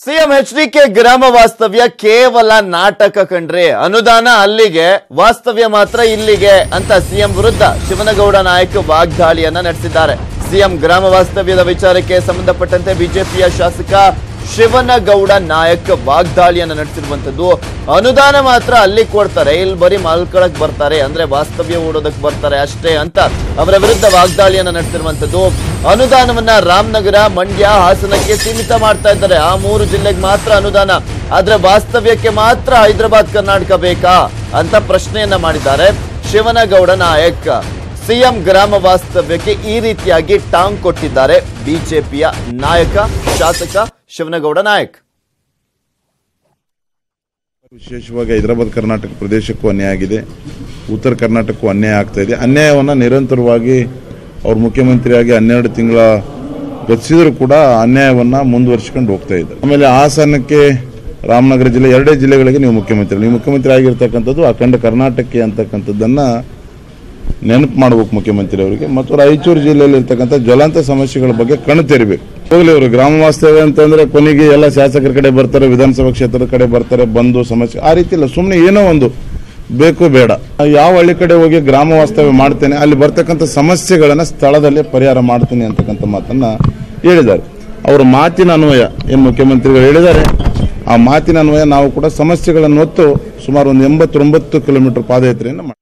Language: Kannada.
ಸಿಎಂ ಎಚ್ ಡಿ ಕೆ ಗ್ರಾಮ ವಾಸ್ತವ್ಯ ಕೇವಲ ನಾಟಕ ಕಂಡ್ರಿ ಅನುದಾನ ಅಲ್ಲಿಗೆ ವಾಸ್ತವ್ಯ ಮಾತ್ರ ಇಲ್ಲಿಗೆ ಅಂತ ಸಿಎಂ ವಿರುದ್ಧ ಶಿವನಗೌಡ ನಾಯಕ್ ವಾಗ್ದಾಳಿಯನ್ನ ನಡೆಸಿದ್ದಾರೆ ಸಿಎಂ ಗ್ರಾಮ ವಾಸ್ತವ್ಯದ ವಿಚಾರಕ್ಕೆ ಸಂಬಂಧಪಟ್ಟಂತೆ ಬಿಜೆಪಿಯ ಶಾಸಕ ಶಿವನಗೌಡ ನಾಯಕ್ ವಾಗ್ದಾಳಿಯನ್ನ ನಡೆಸಿರುವಂತದ್ದು ಅನುದಾನ ಮಾತ್ರ ಅಲ್ಲಿ ಕೊಡ್ತಾರೆ ಇಲ್ಲಿ ಬರೀ ಮಲ್ಕೊಳಕ್ ಬರ್ತಾರೆ ಅಂದ್ರೆ ವಾಸ್ತವ್ಯ ಓಡೋದಕ್ ಬರ್ತಾರೆ ಅಷ್ಟೇ ಅಂತ ಅವರ ವಿರುದ್ಧ ವಾಗ್ದಾಳಿಯನ್ನ ನಡೆಸಿರುವಂತದ್ದು ಅನುದಾನವನ್ನ ರಾಮನಗರ ಮಂಡ್ಯ ಹಾಸನಕ್ಕೆ ಸೀಮಿತ ಮಾಡ್ತಾ ಇದ್ದಾರೆ ಆ ಮೂರು ಜಿಲ್ಲೆಗೆ ಮಾತ್ರ ಅನುದಾನ ಆದ್ರೆ ವಾಸ್ತವ್ಯಕ್ಕೆ ಮಾತ್ರ ಹೈದರಾಬಾದ್ ಕರ್ನಾಟಕ ಬೇಕಾ ಅಂತ ಪ್ರಶ್ನೆಯನ್ನ ಮಾಡಿದ್ದಾರೆ ಶಿವನಗೌಡ ನಾಯಕ್ ಸಿಎಂ ಗ್ರಾಮ ವಾಸ್ತವ್ಯಕ್ಕೆ ಈ ರೀತಿಯಾಗಿ ಟಾಂಗ್ ಕೊಟ್ಟಿದ್ದಾರೆ ಬಿಜೆಪಿಯ ನಾಯಕ ಶಾಸಕ ಶಿವನಗೌಡ ನಾಯಕ್ ವಿಶೇಷವಾಗಿ ಹೈದರಾಬಾದ್ ಕರ್ನಾಟಕ ಪ್ರದೇಶಕ್ಕೂ ಅನ್ಯಾಯ ಆಗಿದೆ ಉತ್ತರ ಕರ್ನಾಟಕಕ್ಕೂ ಅನ್ಯಾಯ ಆಗ್ತಾ ಇದೆ ಅನ್ಯಾಯವನ್ನು ನಿರಂತರವಾಗಿ ಅವ್ರ ಮುಖ್ಯಮಂತ್ರಿಯಾಗಿ ಹನ್ನೆರಡು ತಿಂಗಳ ಗತಿಸಿದ್ರು ಕೂಡ ಅನ್ಯಾಯವನ್ನು ಮುಂದುವರಿಸಿಕೊಂಡು ಹೋಗ್ತಾ ಇದ್ದಾರೆ ಆಮೇಲೆ ಹಾಸನಕ್ಕೆ ರಾಮನಗರ ಜಿಲ್ಲೆ ಎರಡೇ ಜಿಲ್ಲೆಗಳಿಗೆ ನೀವು ಮುಖ್ಯಮಂತ್ರಿ ನೀವು ಮುಖ್ಯಮಂತ್ರಿ ಆಗಿರ್ತಕ್ಕಂಥದ್ದು ಅಖಂಡ ಕರ್ನಾಟಕಕ್ಕೆ ಅಂತಕ್ಕಂಥದ್ದನ್ನು ನೆನಪು ಮಾಡಬೇಕು ಮುಖ್ಯಮಂತ್ರಿ ಅವರಿಗೆ ಮತ್ತು ರಾಯಚೂರು ಜಿಲ್ಲೆಯಲ್ಲಿ ಇರ್ತಕ್ಕಂಥ ಜ್ವಲಂತ ಸಮಸ್ಯೆಗಳ ಬಗ್ಗೆ ಕಣ್ಣು ತೆರಿಬೇಕು ಹೋಗ್ಲಿ ಅವರು ಗ್ರಾಮ ವಾಸ್ತವ್ಯ ಅಂತಂದ್ರೆ ಕೊನೆಗೆ ಎಲ್ಲ ಶಾಸಕರ ಕಡೆ ಬರ್ತಾರೆ ವಿಧಾನಸಭಾ ಕ್ಷೇತ್ರದ ಕಡೆ ಬರ್ತಾರೆ ಬಂದು ಸಮಸ್ಯೆ ಆ ರೀತಿ ಇಲ್ಲ ಸುಮ್ಮನೆ ಏನೋ ಒಂದು ಬೇಕು ಬೇಡ ಯಾವ ಹಳ್ಳಿ ಕಡೆ ಹೋಗಿ ಗ್ರಾಮ ವಾಸ್ತವ್ಯ ಮಾಡ್ತೇನೆ ಅಲ್ಲಿ ಬರ್ತಕ್ಕಂಥ ಸಮಸ್ಯೆಗಳನ್ನ ಸ್ಥಳದಲ್ಲೇ ಪರಿಹಾರ ಮಾಡ್ತೀನಿ ಅಂತಕ್ಕಂಥ ಮಾತನ್ನ ಹೇಳಿದ್ದಾರೆ ಅವರ ಮಾತಿನ ಅನ್ವಯ ಏನು ಮುಖ್ಯಮಂತ್ರಿಗಳು ಹೇಳಿದ್ದಾರೆ ಆ ಮಾತಿನ ಅನ್ವಯ ನಾವು ಕೂಡ ಸಮಸ್ಯೆಗಳನ್ನು ಹೊತ್ತು ಸುಮಾರು ಒಂದು ಎಂಬತ್ತೊಂಬತ್ತು ಕಿಲೋಮೀಟರ್ ಪಾದಯಾತ್ರೆಯನ್ನು ಮಾಡಿ